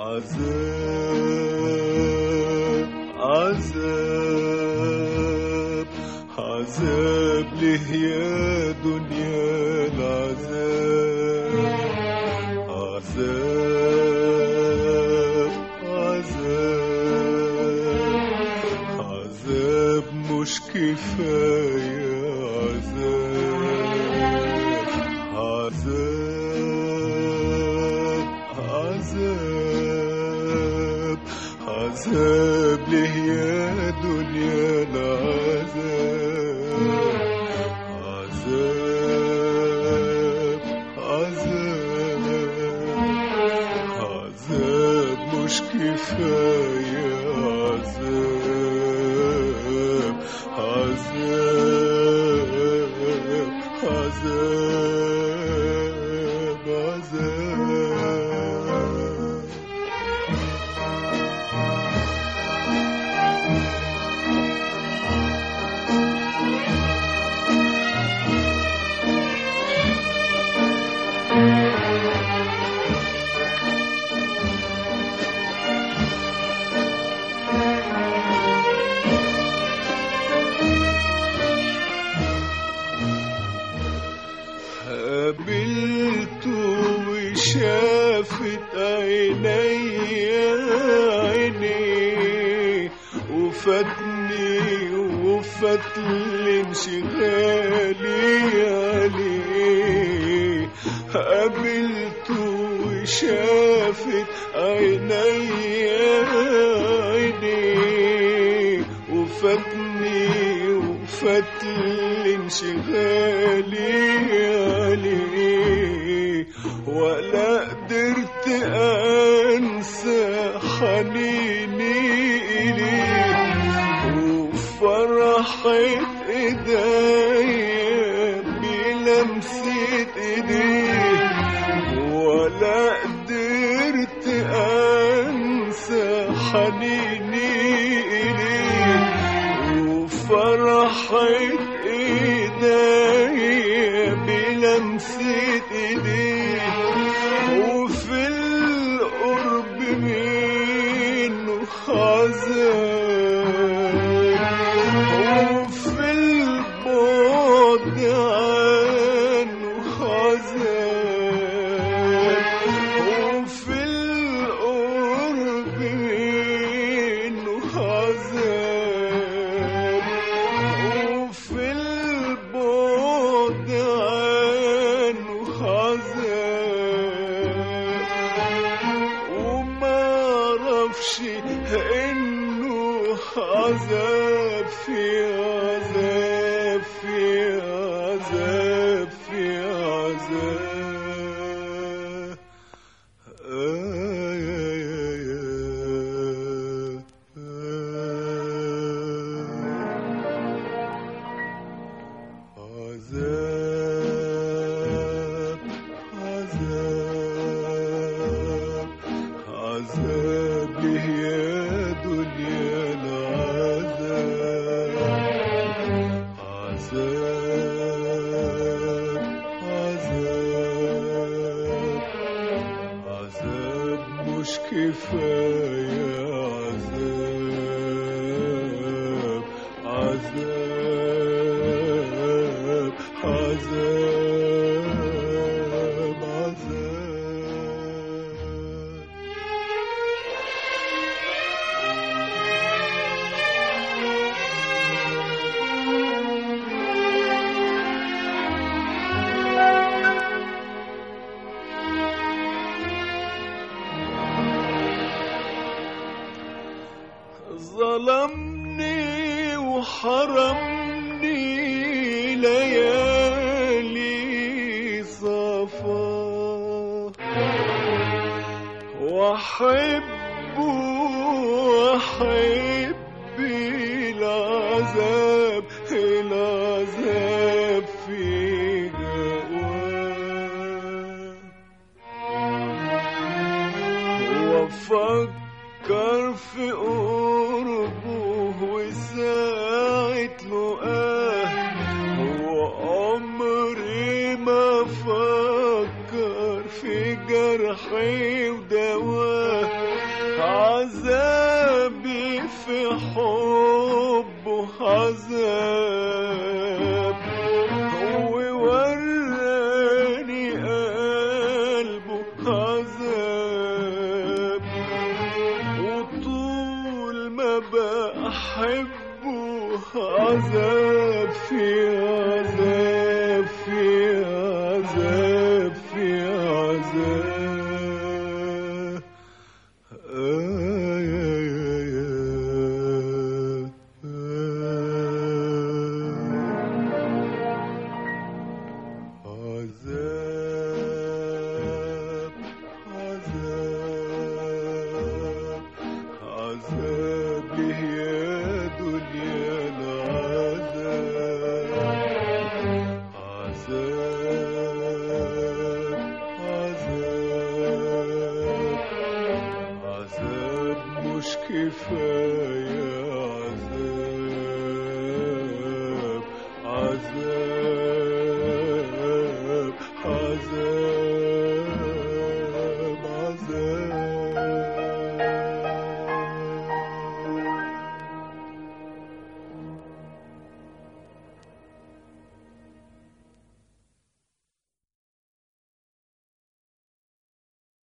عذاب عذاب عذاب ليه يا دنيا العذاب عذاب عذاب عذاب مش كفاية عذاب عذاب عذاب عذاب ليه يا دنيا العذاب عذاب عذاب عذاب مش كفاية عذاب عذاب عذاب عذاب قابلته وشافت عيني عيني وفاتني وفات انشغالي عليه قابلته وشافت عيني عيني وفاتني وفات انشغالي عليه ولا قدرت انسى حنيني اليه وفرحة ايديا بلمسة ايديه ولا قدرت انسى حنيني اليه وفرحة ايديا بلمسة ايديه وفي القرب منه عذاب وفي البعد عنه عذاب وفي القرب منه عذاب وفي البعد عنه عذاب وما اعرفش انه عذاب في عذاب في عذاب في عذاب آه يا يا يا آه عذاب عذاب عذاب ليه يا دنيا العذاب عذاب عذاب عذاب مش كفاية عذاب عذاب عذاب عذاب ظلمني وحرمني ليالي صفا واحب واحب العذاب العذاب في جواه وافكر في قربه وساعة لقاه وعمري ما فكر في جنبه جرحي ودواه عذابي في حبه عذاب هو وراني قلبه عذاب وطول ما بحبه عذاب في عذاب في عذاب في عذاب آه يا يا يا آه عذاب عذاب عذاب يا دنيا العذاب عذاب عذاب عذاب مش كفاية عذاب